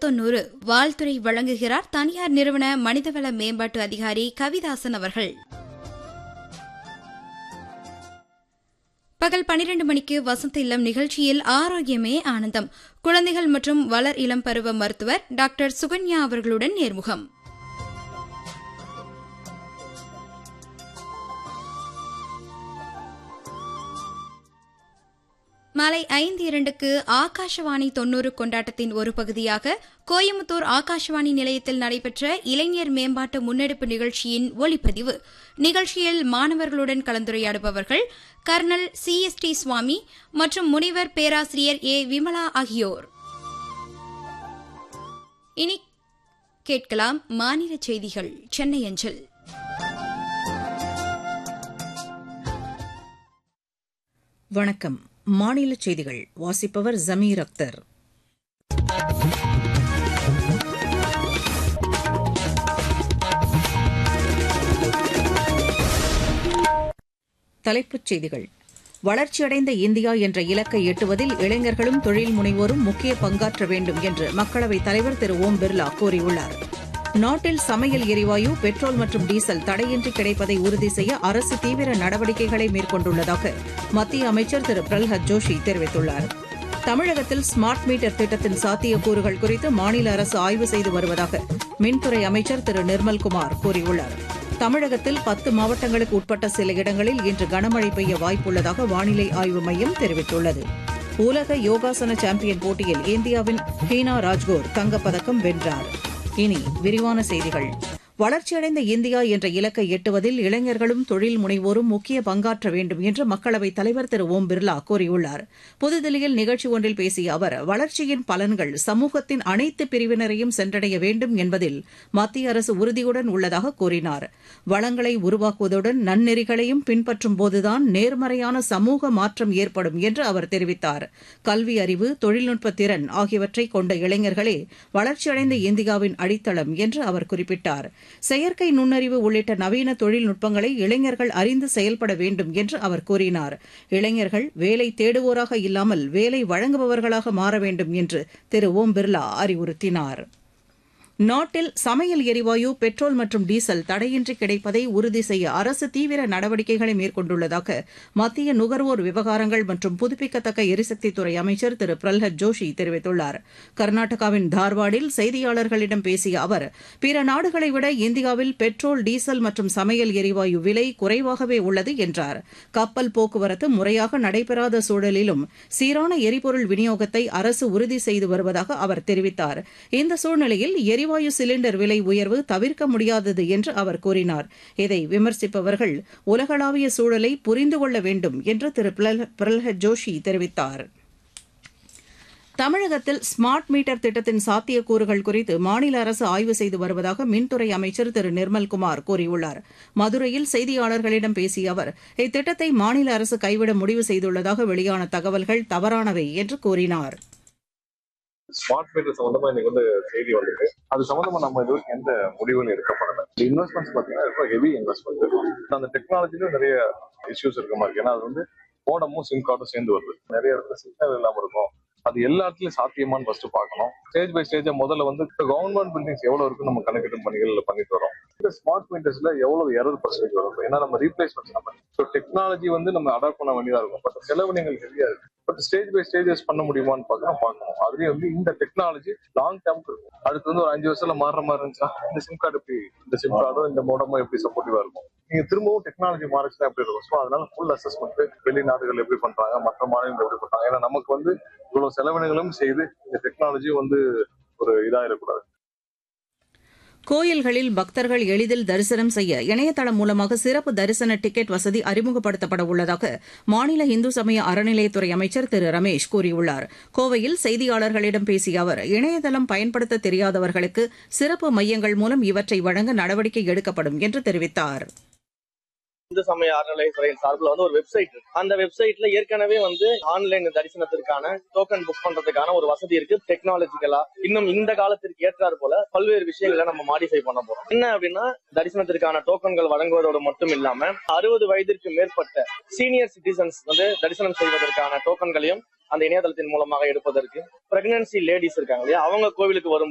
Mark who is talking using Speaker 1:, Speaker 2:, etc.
Speaker 1: முப்பத்தொன்னூறு வாழ்த்துறை வழங்குகிறார் தனியார் நிறுவன மனிதவள மேம்பாட்டு அதிகாரி கவிதாசன் அவர்கள் பகல் பனிரெண்டு மணிக்கு வசந்த இல்லம் நிகழ்ச்சியில் ஆரோக்கியமே ஆனந்தம் குழந்தைகள் மற்றும் வளர் இளம் பருவ மருத்துவர் டாக்டர் சுகன்யா அவர்களுடன் நேர்முகம் மாலை ஐந்து இரண்டுக்கு ஆகாஷவாணி தொன்னூறு கொண்டாட்டத்தின் ஒரு பகுதியாக கோயம்புத்தூர் ஆகாஷவாணி நிலையத்தில் நடைபெற்ற இளைஞர் மேம்பாட்டு முன்னெடுப்பு நிகழ்ச்சியின் ஒளிப்பதிவு நிகழ்ச்சியில் மாணவர்களுடன் கலந்துரையாடுபவர்கள் colonel C S T Swamy மற்றும் முனைவர் பேராசிரியர் ஏ விமலா ஆகியோர் இனி கேட்கலாம் மாநில செய்திகள் சென்னை அஞ்சல்
Speaker 2: வணக்கம் மாநில செய்திகள் வாசிப்பவர் ஜமீர் அக்தர் தலைப்புச் செய்திகள் வளர்ச்சியடைந்த இந்தியா என்ற இலக்கை எட்டுவதில் இளைஞர்களும் தொழில் முனைவோரும் முக்கிய பங்காற்ற வேண்டும் என்று மக்களவைத் தலைவர் திரு ஓம் பிர்லா கூறியுள்ளார் நாட்டில் சமையல் எரிவாயு பெட்ரோல் மற்றும் டீசல் தடையின்றி கிடைப்பதை உறுதி செய்ய அரசு தீவிர நடவடிக்கைகளை மேற்கொண்டுள்ளதாக மத்திய அமைச்சர் திரு பிரல்ஹத் ஜோஷி தெரிவித்துள்ளார் தமிழகத்தில் ஸ்மார்ட் மீட்டர் திட்டத்தின் சாத்தியக்கூறுகள் குறித்து மாநில அரசு ஆய்வு செய்து வருவதாக மின்துறை அமைச்சர் திரு நிர்மல்குமார் கூறியுள்ளார் தமிழகத்தில் பத்து மாவட்டங்களுக்கு உட்பட்ட சில இடங்களில் இன்று கனமழை பெய்ய வாய்ப்புள்ளதாக வானிலை ஆய்வு மையம் தெரிவித்துள்ளது உலக யோகாசன சாம்பியன் போட்டியில் இந்தியாவின் ஹீனா ராஜ்கோர் தங்கப்பதக்கம் வென்றார் இனி விரிவான செய்திகள் வளர்ச்சியடைந்த இந்தியா என்ற இலக்கை எட்டுவதில் இளைஞர்களும் தொழில் முனைவோரும் முக்கிய பங்காற்ற வேண்டும் என்று மக்களவைத் தலைவர் திரு ஓம் பிர்லா கூறியுள்ளார் புதுதில்லியில் நிகழ்ச்சி ஒன்றில் பேசிய அவர் வளர்ச்சியின் பலன்கள் சமூகத்தின் அனைத்து பிரிவினரையும் சென்றடைய வேண்டும் என்பதில் மத்திய அரசு உறுதியுடன் உள்ளதாக கூறினார் வளங்களை உருவாக்குவதுடன் நன்னெறிகளையும் பின்பற்றும் போதுதான் நேர்மறையான சமூக மாற்றம் ஏற்படும் என்று அவர் தெரிவித்தார் கல்வி அறிவு தொழில்நுட்ப திறன் ஆகியவற்றை கொண்ட இளைஞர்களே வளர்ச்சியடைந்த இந்தியாவின் அடித்தளம் என்று அவர் குறிப்பிட்டார் செயற்கை நுண்ணறிவு உள்ளிட்ட நவீன தொழில்நுட்பங்களை இளைஞர்கள் அறிந்து செயல்பட வேண்டும் என்று அவர் கூறினார் இளைஞர்கள் வேலை தேடுவோராக இல்லாமல் வேலை வழங்குபவர்களாக மாற வேண்டும் என்று திரு ஓம் பிர்லா அறிவுறுத்தினார் நாட்டில் சமையல் எரிவாயு பெட்ரோல் மற்றும் டீசல் தடையின்றி கிடைப்பதை உறுதி செய்ய அரசு தீவிர நடவடிக்கைகளை மேற்கொண்டுள்ளதாக மத்திய நுகர்வோர் விவகாரங்கள் மற்றும் புதுப்பிக்கத்தக்க எரிசக்தித்துறை அமைச்சர் திரு பிரல்ஹத் ஜோஷி தெரிவித்துள்ளார் கர்நாடகாவின் தார்வாடில் செய்தியாளர்களிடம் பேசிய அவர் பிற நாடுகளை விட இந்தியாவில் பெட்ரோல் டீசல் மற்றும் சமையல் எரிவாயு விலை குறைவாகவே உள்ளது என்றார் கப்பல் போக்குவரத்து முறையாக நடைபெறாத சூழலிலும் சீரான எரிபொருள் விநியோகத்தை அரசு உறுதி செய்து வருவதாக அவர் தெரிவித்தார் இந்த சூழ்நிலையில் எரிவாயு சிலிண்டர் விலை உயர்வு தவிர்க்க முடியாதது என்று அவர் கூறினார் இதை விமர்சிப்பவர்கள் உலகளாவிய சூழலை புரிந்து கொள்ள வேண்டும் என்று திரு பிரல்ஹத் ஜோஷி தெரிவித்தார் தமிழகத்தில் ஸ்மார்ட் மீட்டர் திட்டத்தின் சாத்தியக்கூறுகள் குறித்து மாநில அரசு ஆய்வு செய்து வருவதாக மின்துறை அமைச்சர் திரு நிர்மல்குமார் கூறியுள்ளார் மதுரையில் செய்தியாளர்களிடம் பேசிய அவர் இத்திட்டத்தை மாநில அரசு கைவிட முடிவு செய்துள்ளதாக வெளியான தகவல்கள் தவறானவை என்று கூறினார்
Speaker 3: ஸ்மார்ட் மீட்டர் சம்பந்தமா இன்னைக்கு வந்து செய்தி வந்திருக்கு அது சம்பந்தமா நம்ம இது வரைக்கும் எந்த முடிவும் எடுக்கப்படல இன்வெஸ்ட்மெண்ட்ஸ் பாத்தீங்கன்னா ரொம்ப ஹெவி இன்வெஸ்ட்மெண்ட் அந்த டெக்னாலஜிலும் நிறைய இஷ்யூஸ் இருக்க மாதிரி ஏன்னா அது வந்து மோடமும் சிம் கார்டும் சேர்ந்து வருது நிறைய இடத்துல சிக்னல் இல்லாம இருக்கும் அது எல்லா இடத்துலயும் சாத்தியமானு ஃபர்ஸ்ட் பார்க்கணும் ஸ்டேஜ் பை ஸ்டேஜா முதல்ல வந்து கவர்மெண்ட் பில்டிங்ஸ் எவ்வளவு இருக்கு நம்ம கணக்கெடும் பணிகள் பண்ணிட்டு வரோம் இந்த ஸ்மார்ட் மீட்டர்ஸ்ல எவ்வளவு எரர் பர்சன்டேஜ் வரும் ஏன்னா நம்ம ரீப்ளேஸ்மெண்ட் நம்ம ஸோ டெக்னாலஜி வந்து நம்ம அடாப்ட் பண்ண வேண்டியதா இருக்கும் பட் செலவு நீங்கள் ஹெவியா இருக்கு பட் ஸ்டேஜ் பை ஸ்டேஜஸ் பண்ண முடியுமான்னு பார்க்கணும் பார்க்கணும் அதுலயும் வந்து இந்த டெக்னாலஜி லாங் டேர்ம்க்கு இருக்கும் அடுத்து வந்து ஒரு அஞ்சு வருஷத்துல மாறுற மாதிரி இருந்துச்சா இந்த சிம் கார்டு எப்படி இந்த சிம் கார்டும் இந்த மோடமும் எப்படி சப்போர்ட்டிவா இருக்கும் நீங்க திரும்பவும் டெக்னாலஜி மாறிச்சுன்னா எப்படி இருக்கும் ஸோ அதனால ஃபுல் அசஸ்மெண்ட் வெளிநாடுகள் எப்படி பண்றாங்க மற்ற மாநிலங்கள் எப்படி பண்றாங்க ஏன்னா நமக்கு வந்து இவ்வளவு செலவினங்களும் செய்து இந்த டெக்னாலஜி வந்து ஒரு இதாயிடக்கூடாது
Speaker 2: கோயில்களில் பக்தர்கள் எளிதில் தரிசனம் செய்ய இணையதளம் மூலமாக சிறப்பு தரிசன டிக்கெட் வசதி அறிமுகப்படுத்தப்பட உள்ளதாக மாநில இந்து சமய அறநிலையத்துறை அமைச்சர் திரு ரமேஷ் கூறியுள்ளார் கோவையில் செய்தியாளர்களிடம் பேசிய அவர் இணையதளம் பயன்படுத்த தெரியாதவர்களுக்கு சிறப்பு மையங்கள் மூலம் இவற்றை வழங்க நடவடிக்கை எடுக்கப்படும் என்று தெரிவித்தார்
Speaker 4: இந்து சமய அறநிலையத்துறையின் சார்பில் வந்து ஒரு வெப்சைட் இருக்கு அந்த வெப்சைட்ல ஏற்கனவே வந்து ஆன்லைன் தரிசனத்திற்கான டோக்கன் புக் பண்றதுக்கான ஒரு வசதி இருக்கு டெக்னாலஜிக்கலா இன்னும் இந்த காலத்திற்கு ஏற்றாறு போல பல்வேறு விஷயங்களை நம்ம மாடிஃபை பண்ண போறோம் என்ன அப்படின்னா தரிசனத்திற்கான டோக்கன்கள் வழங்குவதோடு மட்டும் இல்லாம அறுபது வயதிற்கு மேற்பட்ட சீனியர் சிட்டிசன்ஸ் வந்து தரிசனம் செய்வதற்கான டோக்கன்களையும் அந்த இணையதளத்தின் மூலமாக எடுப்பதற்கு பிரெக்னன்சி லேடிஸ் இருக்காங்க இல்லையா அவங்க கோவிலுக்கு வரும்